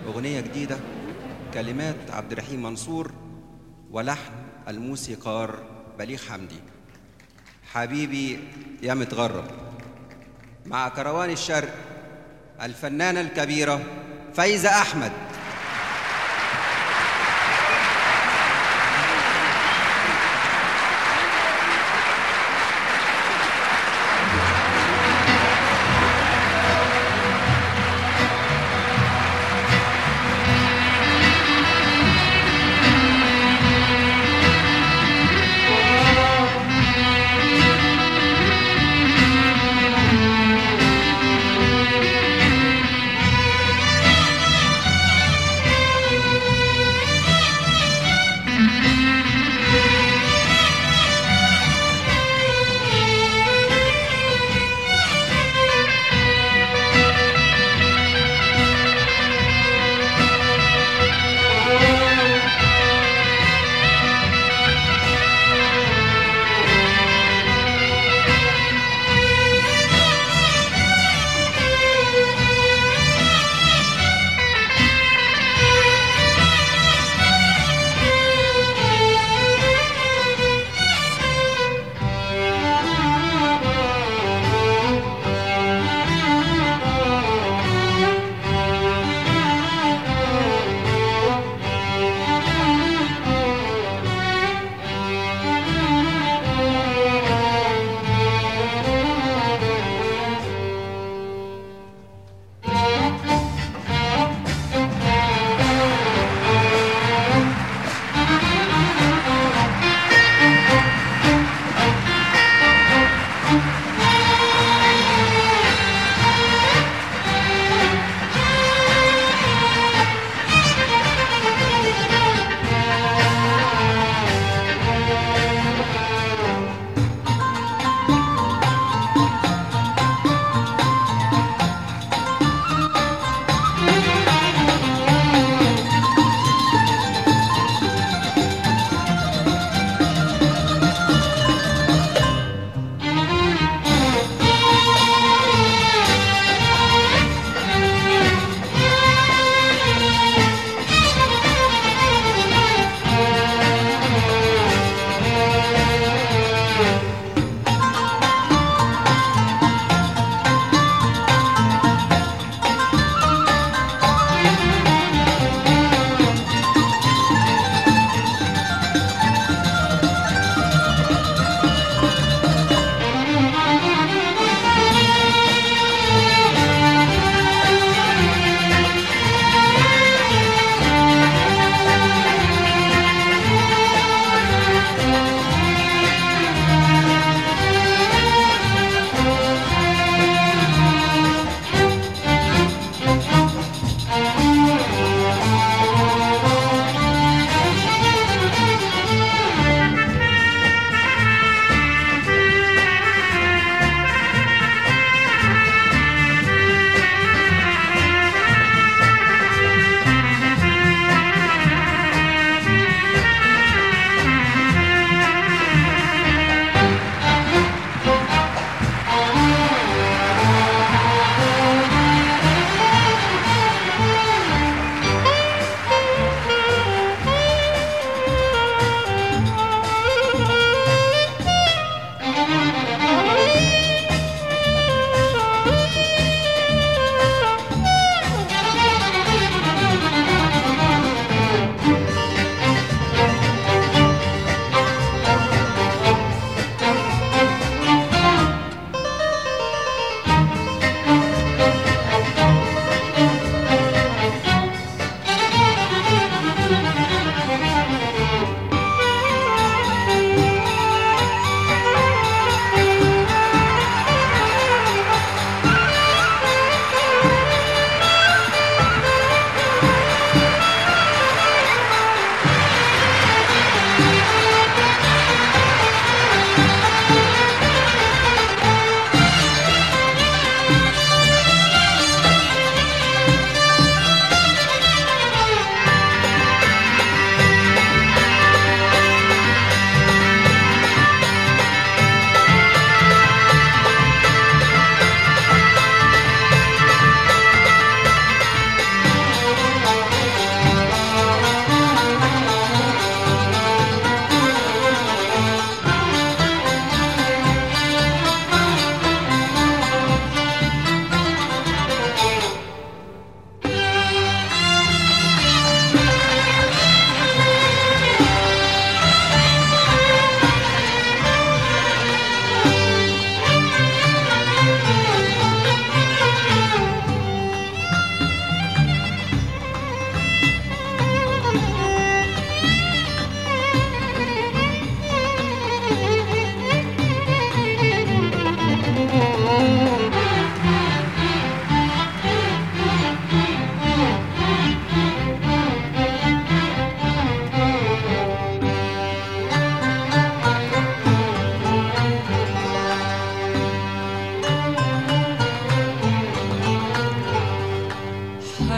أغنية جديدة كلمات عبد الرحيم منصور ولحن الموسيقار بليغ حمدي حبيبي يا متغرب مع كروان الشرق الفنانة الكبيرة فايزة أحمد Thank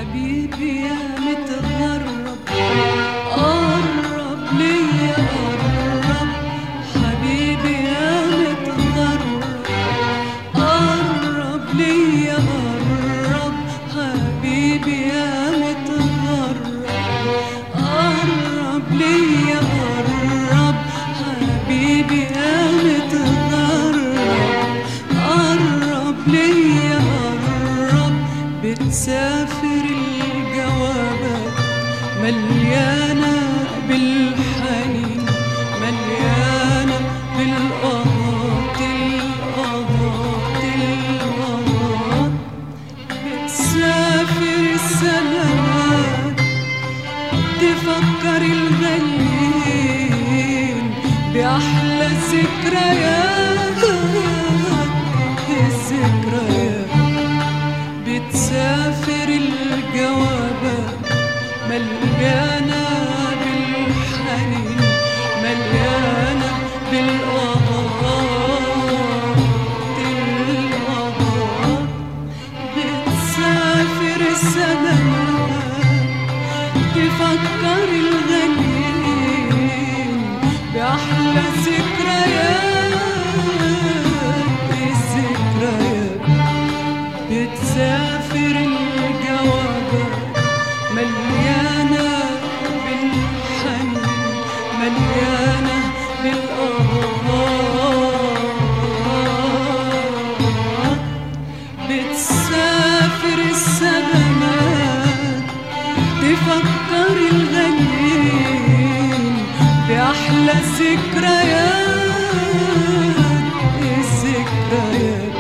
حبيبي يا متغرب قرب ليا قرب حبيبي يا متغرب قرب ليا قرب حبيبي يا متغرب قرب ليا قرب حبيبي يا متغرب قرب ليا قرب بتسافر الجوابات مليانة بالحنين مليانة بالقهات القهات القهات بتسافر السنوات تفكر الغاليين بأحلى الذكريات الذكريات بتسافر الجوابات مليانة بالحنين مليانة بالقهات القهات بتسافر السنوات تفكر الغاليين بأحلى الذكريات الذكريات بتسافر الجوابات مليانة بالحنين مليانة بالقهار بتسافر السلامات تفكر الغاليين بأحلى الذكريات الذكريات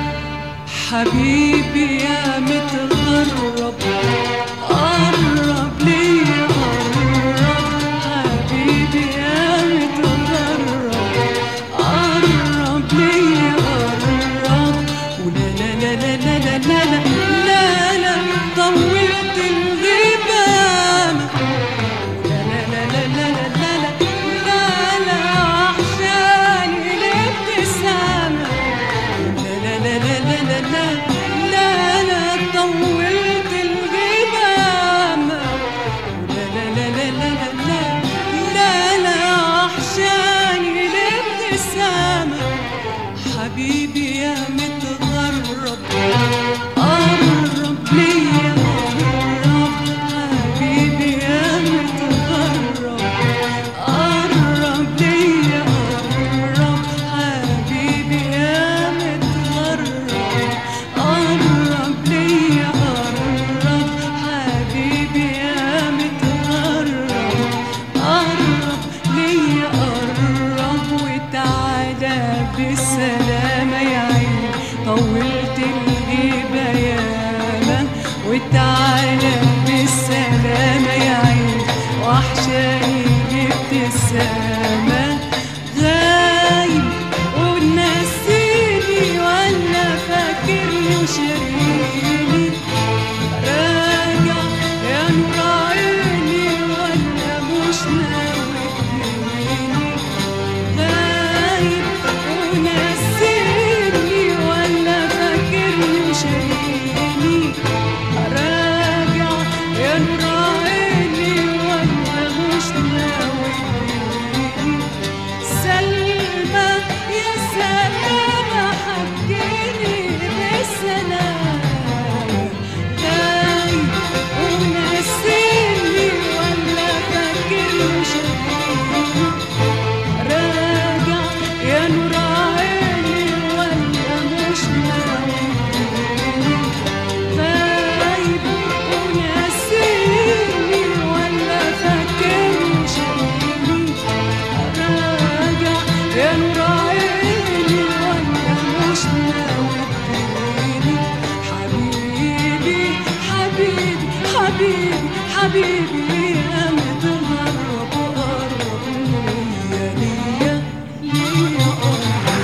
حبيبي يا متغرب قرب لي قرب حبيبي يا متغرب قرب لي قرب ولا لا لا لا لا لا لا لا لا لا طولت الغيبة لا لا لا لا لا لا لا لا لا وحشاني الابتسامة لا لا لا لا لا لا لا لا لا طولت الغيبة لا لا لا لا لا لا لا لا لا وحشاني الابتسامة حبيبي يا متغرب قرب ليا قرب حبيبي يا متغرب قرب ليا قرب حبيبي يا متغرب قرب ليا قرب حبيبي يا متغرب قرب ليا قرب وتعالى بالسلامة يا عيني طولت الغيبة ياما وتعالى بالسلامة يا عيني وحشاني الابتسامة غايب ونسيني ولا فاكرني وشاريني راجع يا نور عيني ولا مش ناوي تجيني غايب ونسيني ولا فاكرني وشاريني راجع يا نور عيني ولا مش ناوي تجيني سلمى يا سلامة حكيني بالسلام غايب ونسيني ولا فاكرني وشاريني راجع يا نور عيني ولا مش ناوي تجيني غايب وناسيني ولا فاكرني وشاريني راجع يا نور عيني ولا مش ناوي تجيني حبيبي حبيبي حبيبي حبيبي يا متغرب قرب ليا ليا ليا قرب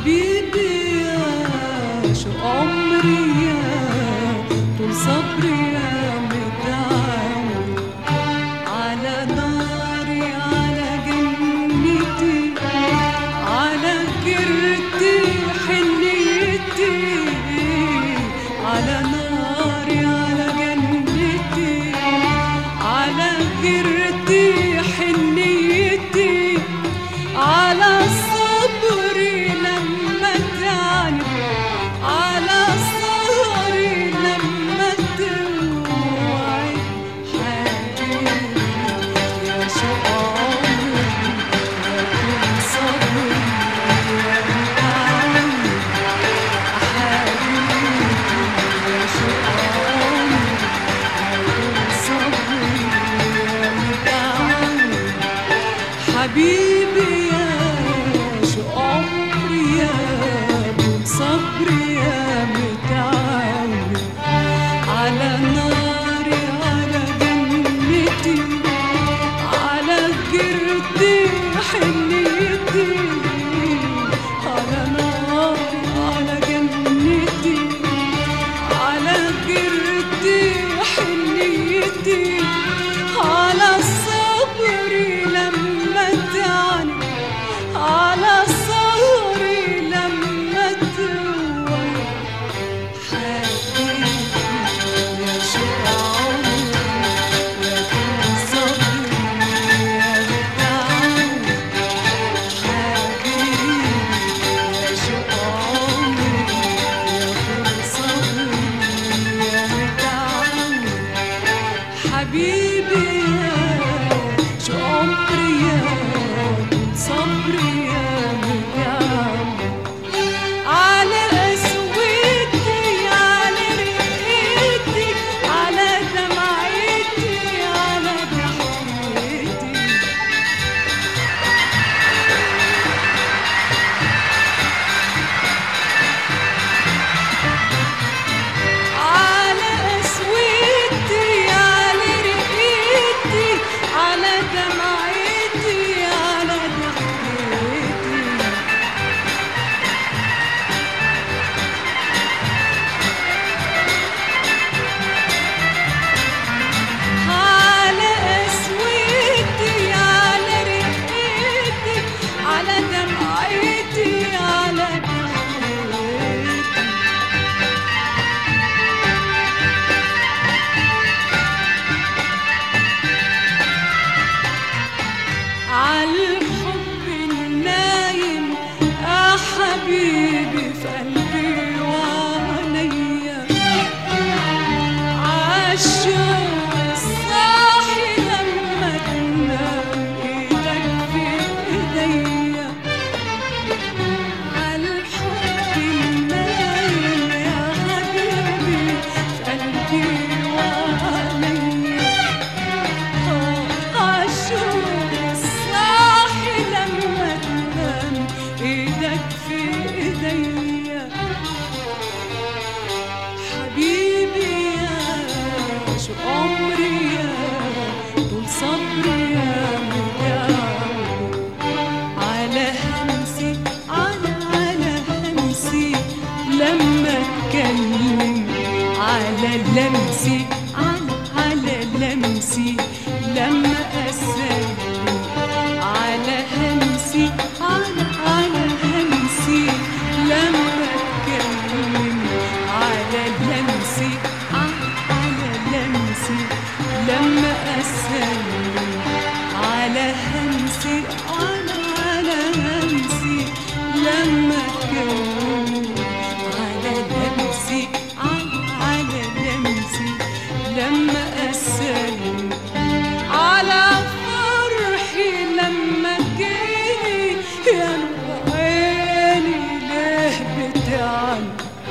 حبيبي يا شو عمري يا طول صبري يا متعود على ناري على جنتي على كرتي حنيتي على ناري على جنتي على كرتي حنيتي على صبري لما تعني على صبري لما توعي حبيبي يا شو عمري يا كل صبري يا متعود حبيبي يا شو عمري يا كل صبري يا متعود حبيبي يا شو عمري يا طول صبري يا متعود على ناري على جنتي على جرتي حنيتي على ناري على جنتي على جرتي حنيتي على صبري لما تعني على صبري لما توعي حبيبي يا شو عمري يا كل صبري يا متعود حبيبي يا شو عمري يا كل صبري يا متعود حبيبي يا شو عمري يا طول صبري يا متعود على قسوتي على رقتي على دمعتي على ضحكتي على قسوتي على رقتي على دمعتي على ضحكتي على قسوتي على رقتي على دمعتي على ضحكتي عالحب النايم يا حبيبي في قلبي وعليا عالشوق الصاحي لما تنام ايدك في ايديا عالحب النايم يا حبيبي في قلبي وعليا عالشوق الصاحي لما تنام ايدك في ايديا حبيبي يا شو عمري يا طول صبري يا متعود على همسي على على همسي لما اتكلم على لمسي على على لمسي لما اسلم على همسي على على همسي لما اتكلم على لمسي على على لمسي لما اسلم على همسي على على همسي لما اتكلم على لمسي على على لمسي لما اسلم على فرحي لما جيني يا نور عيني ليه بتعني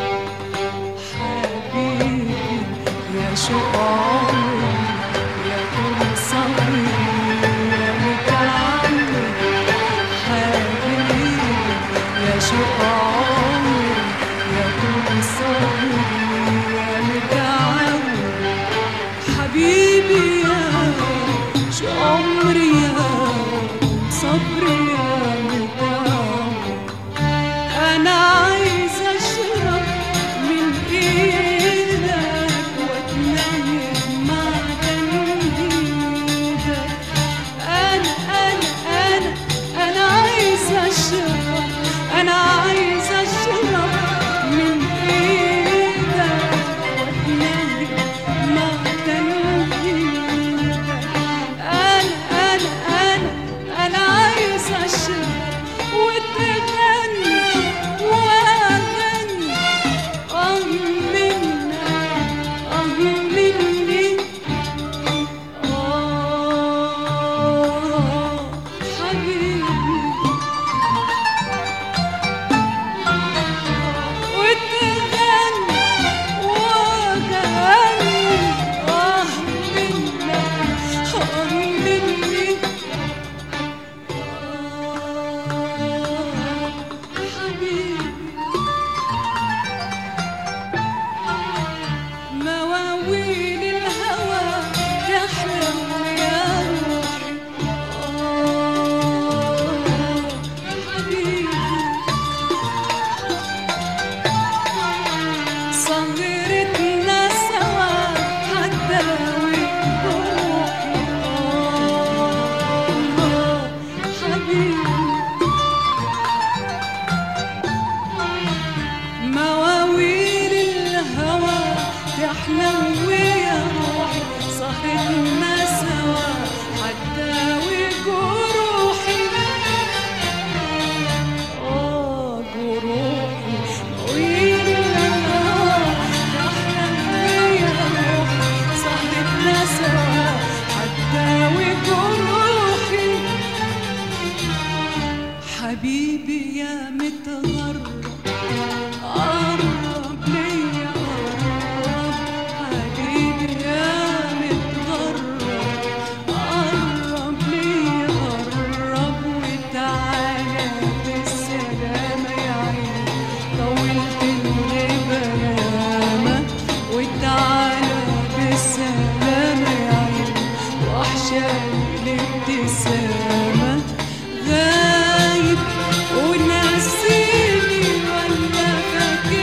حبيبي يا شو عمري يا كل صبري يا متعود حبيبي يا شو عمري يا كل صبري يا متعود حبيبي يا شو عمري يا صبري يا متعود أنا حبيبي يا متغرب قرب ليا قرب حبيبي يا متغرب قرب ليا قرب وتعالى بالسلامة يا عيني طولت الغيبة ياما وتعالى بالسلامة يا عيني وحشاني الابتسامة غايب وناسيني ولا فاكرني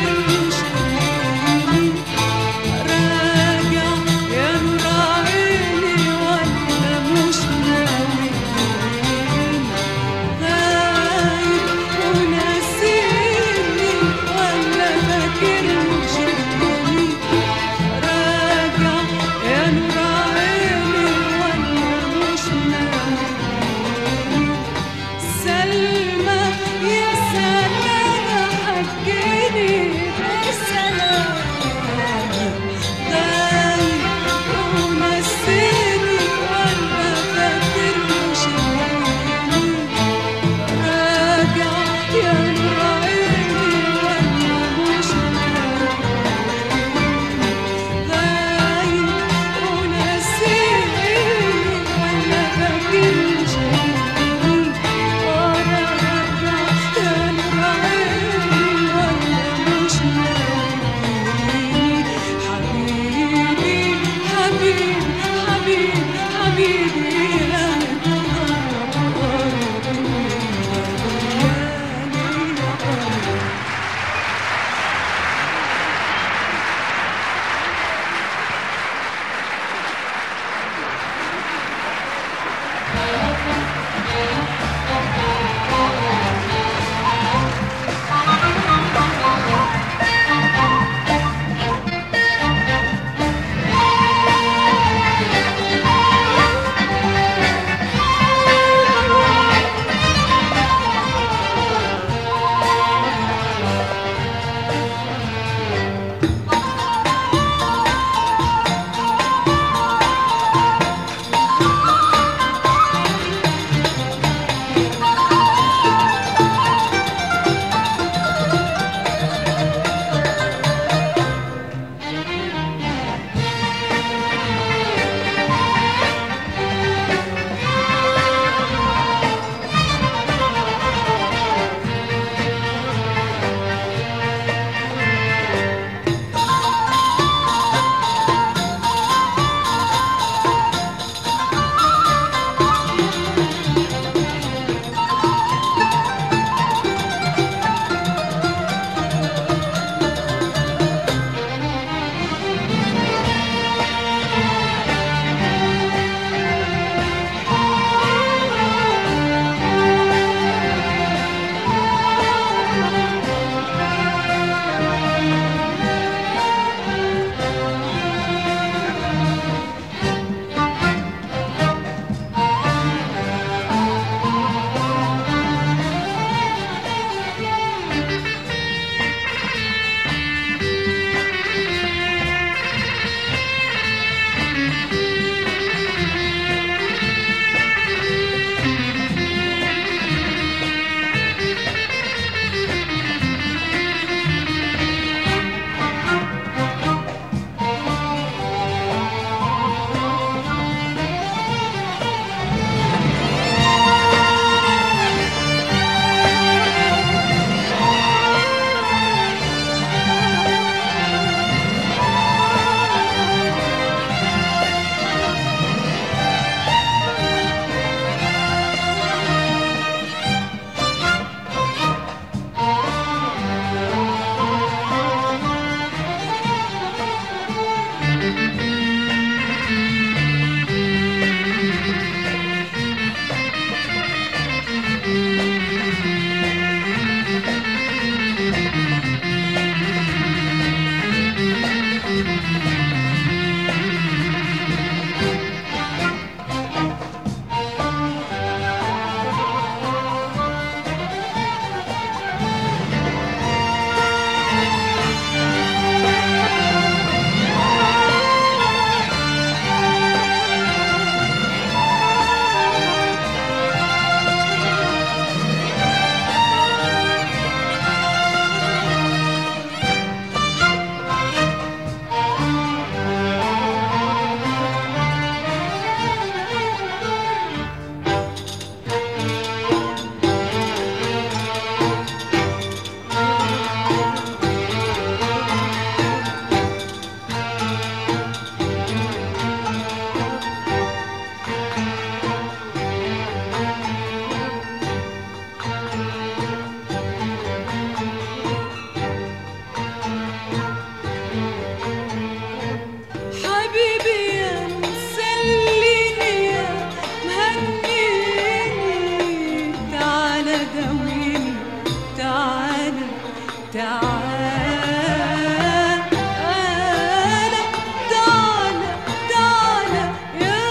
تعالى تعالى يا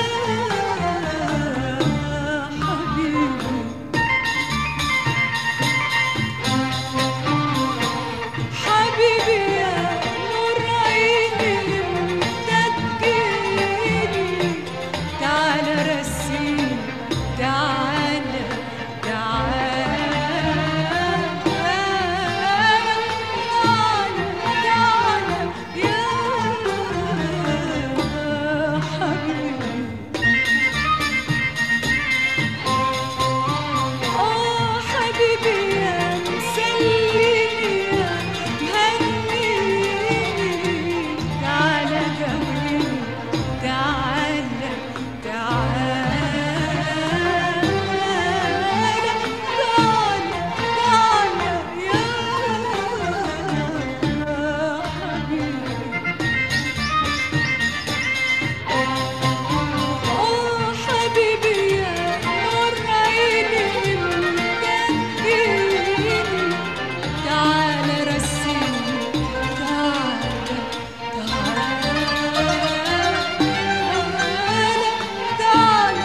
حبيبي حبيبي يا نور عيني تجيني تعالى رسيني تعالى تعالى تعالى يا حبيبي آه حبيبي يا مسليني يا مهنيني تعالى جنبي تعالى تعالى تعالى تعالى يا حبيبي آه حبيبي يا نور عيني مجنني تعالى رسيني تعالى تعالى تعالى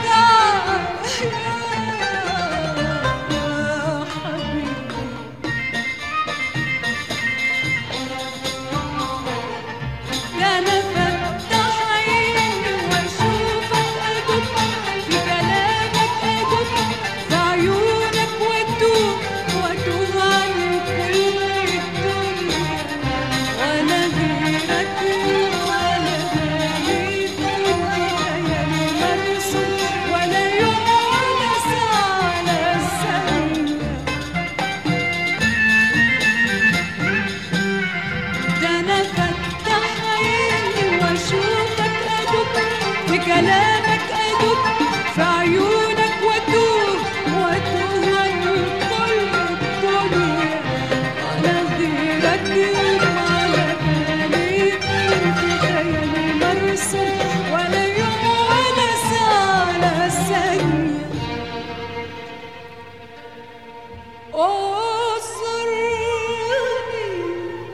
تعالى يا حبيبي ده انا فتح عيني واشوفك ادوب في كلامك ادوب في عيونك واتوب واتوب عن كل الدنيا وانا غيرك ولا بالي ليالي مرسوم ولا يوم ولا ساعة على الثانية ده انا فتح عيني واشوفك ادوب في كلامك ادوب في عيونك واتوه واتوه عن كل الدنيا على غيرك على بالي في خيالي مرسوم ولا يوم ولا ساعة على ثانية أعذرني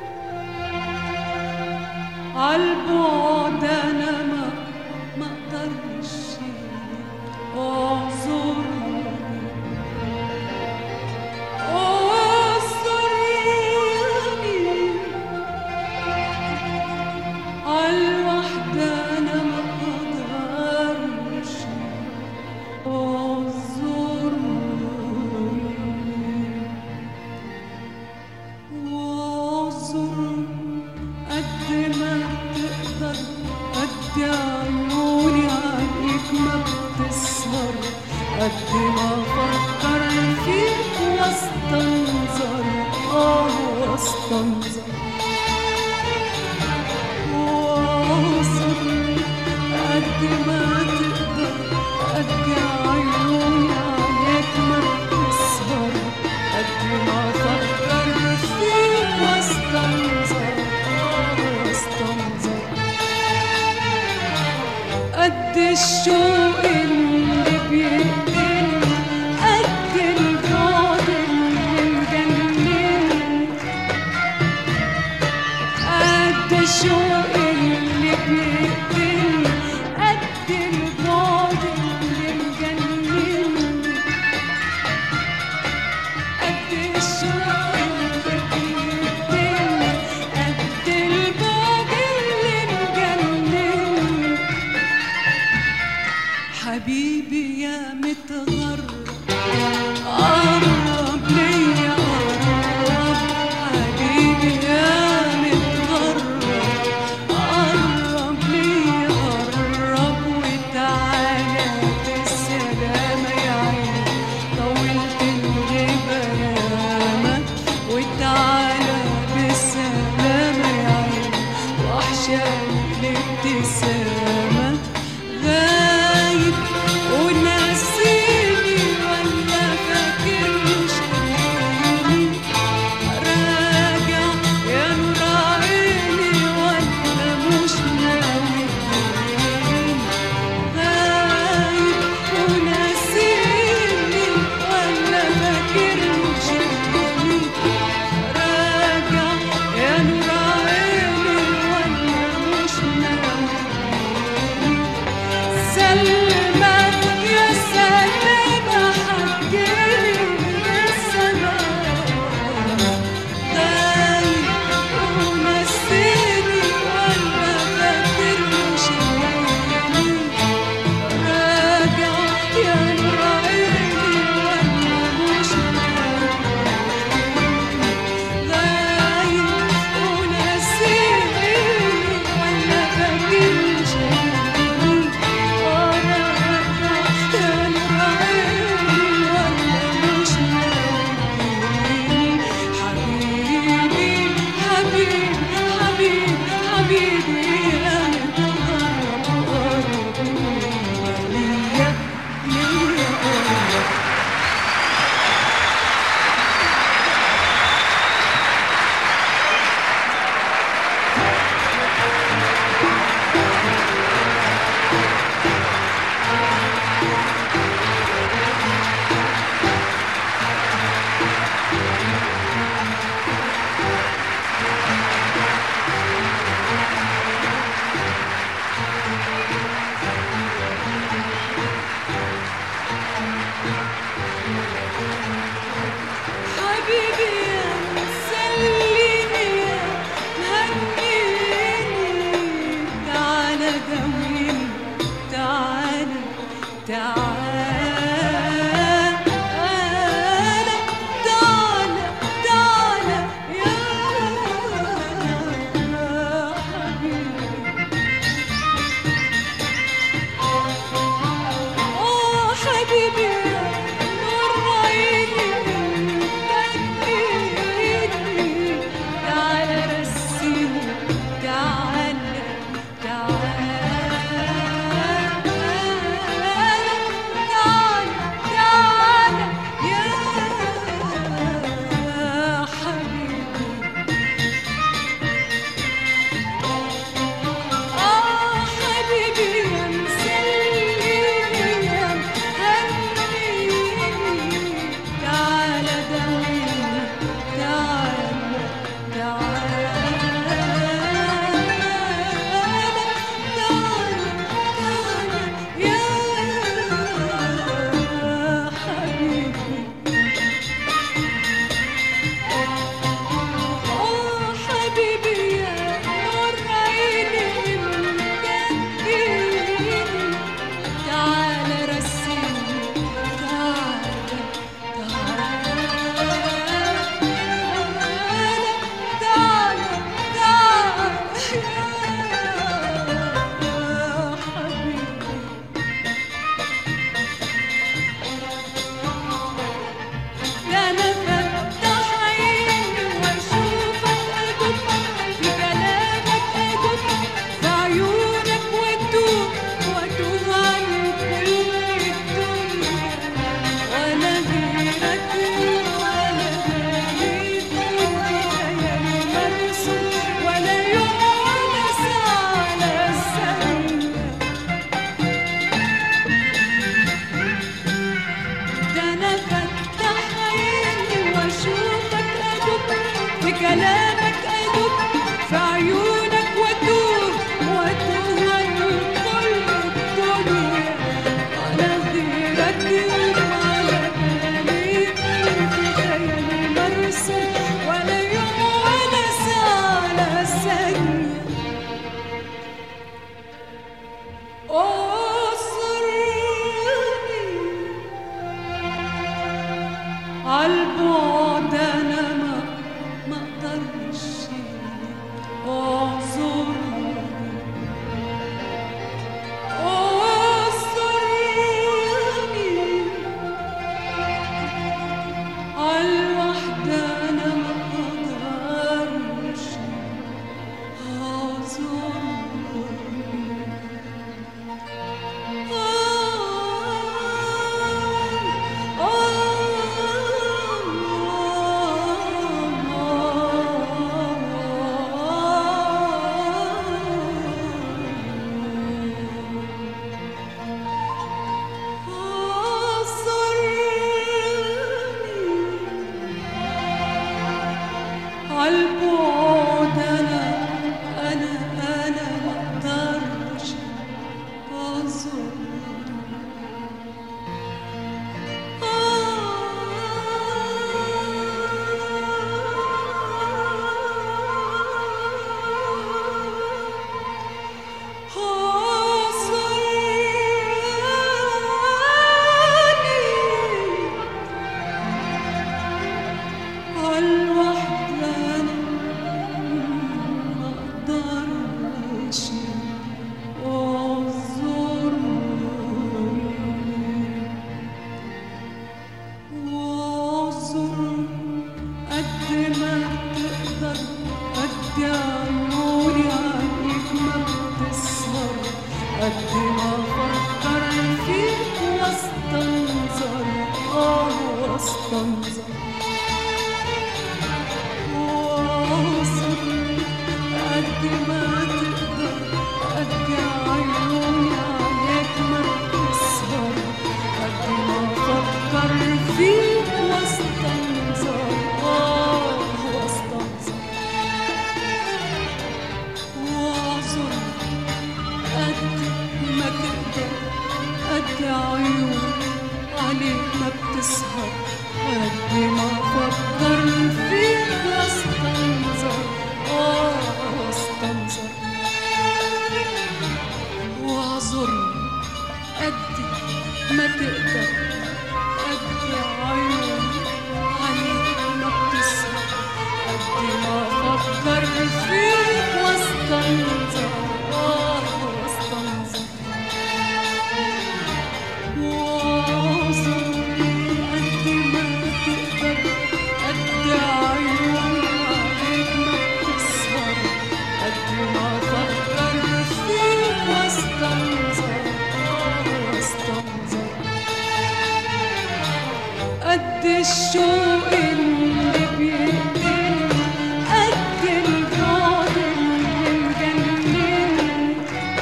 عالبعد انا ما ما اقدرش اعذرني اعذرني عالوحدة انا ما اقدرش اعذرني واعذر قد ما تقدر قد عيوني عليك ما بتسهر قد ما افكر فيك واستنظر اه واستنظر واعذر قد ما تقدر قد عيوني عليك ما بتسهر قد ما افكر فيك واستنظر واستنظر قد الشوق اللي بيقتلني قد البعد اللي مجنني قد الشوق اللي بيقتلني قد البعد اللي مجنني قد الشوق اللي بيقتلني قد البعد اللي مجنني حبيبي يا متغرب قرب ليا قرب حبيبي يا متغرب قرب ليا قرب وتعالى بالسلامة يا عيني طولت الغيبة ياما كلامك أدب في عيونك وأتوه وأتوه كل الدنيا على غيرك يوم على بالي في خيالي مرسوم ولا يوم ولا ساعة ولا ثانية أصرني عالبعد أنا ما ما أقدرش أعذرني أعذرني عالوحدة أنا ما أقدرش أعذرني عالبعد أنا أنا أنا مقدرش أعذر واعذر قد ما تقدر قد عيوني عليك ما بتسهر قد ما افكر فيك واستنظر اه واستنظر واعذر قد ما تقدر قد عيوني عليك ما بتسهر قد ما افكر فيك واستنظر اه واستنظر واعذر قد ما تقدر قد عيون عليك ما بتسهر قد ما افكر فيك واستنظر اه واستنظر واعذر قد ما تقدر قد عيون عليك ما بتسهر قد ما افكر فيك واستنظر اه واستنظر واعذر قد ما تقدر قد عيون عليك ما بتسهر قد ما افكر فيك واستنظر آه واستنظر قد الشوق اللي بيقتلني قد البعد اللي مجنني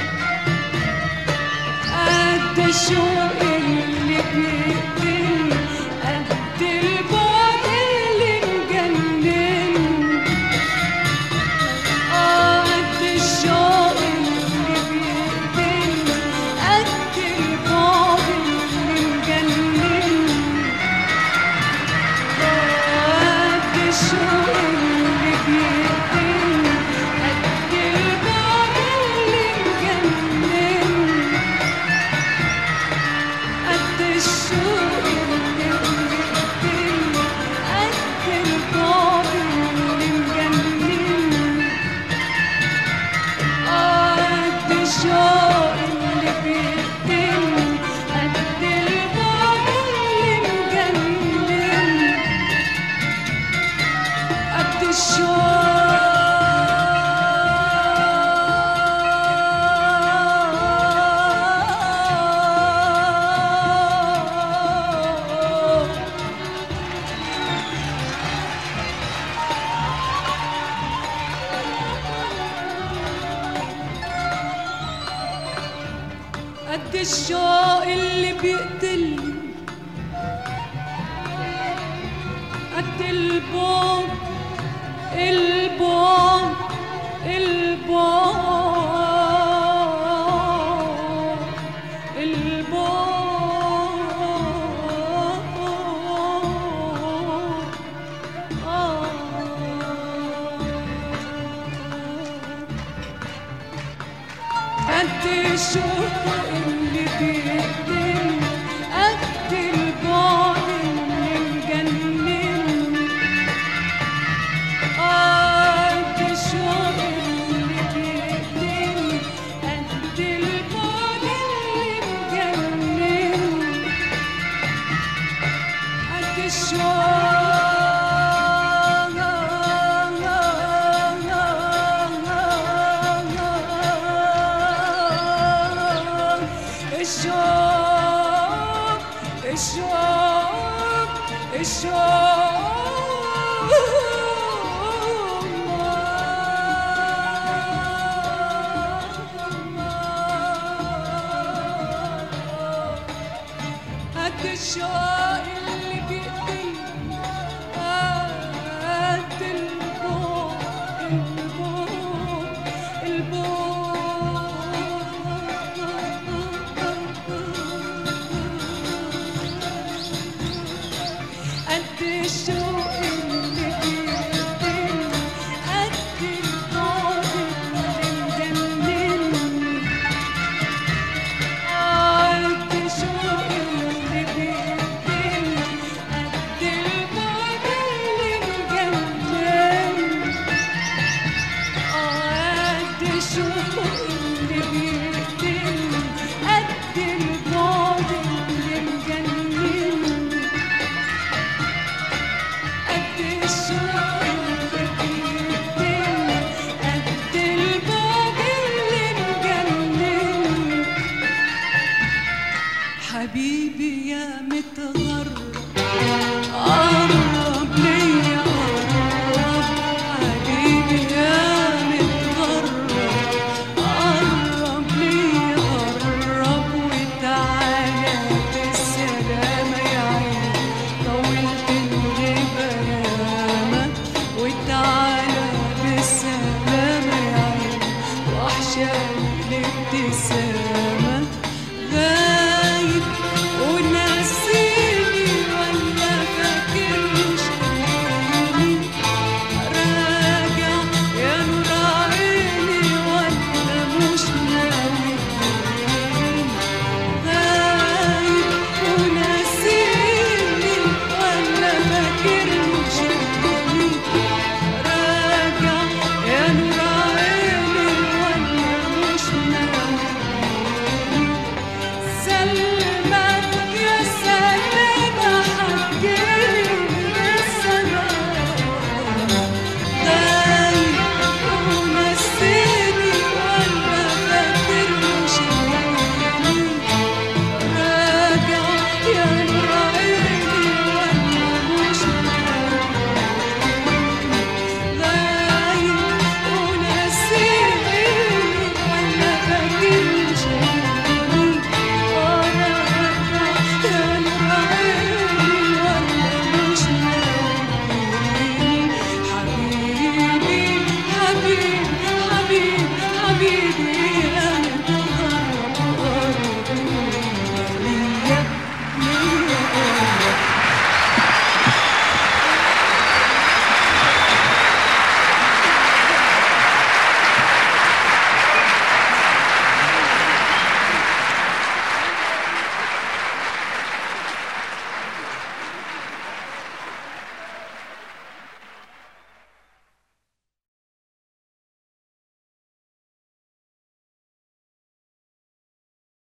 قد الشوق اللي بيقتلني قد البعد اللي مجنني آه قد الشوق اللي بيقتلني قد البعد اللي مجنني قد الشوق اللي بيقتلني قد البعد اللي مجنني قد الشوق اللي بيقتلني قد البعد اللي مجنني قد الشوق اللي بيقتلني قد البعد اللي مجنني قد الشوق قد الشوق اللي بيقتلني قد البعد البعد البعد البعد قد الشوق اللي بيقتلني قد البعد اللي مجنني قد الشوق اللي بيقتلني قد البعد اللي مجنني قد الشوق الشوق الشوق قد الشوق اللي بيقتلني قد البعد البعد البعد قد الشوق اللي بيقتلني قد البعد اللي مجنني قد الشوق اللي بيقتلني قد البعد اللي مجنني قد الشوق اللي بيقتلني قد البعد اللي مجنني قد الشوق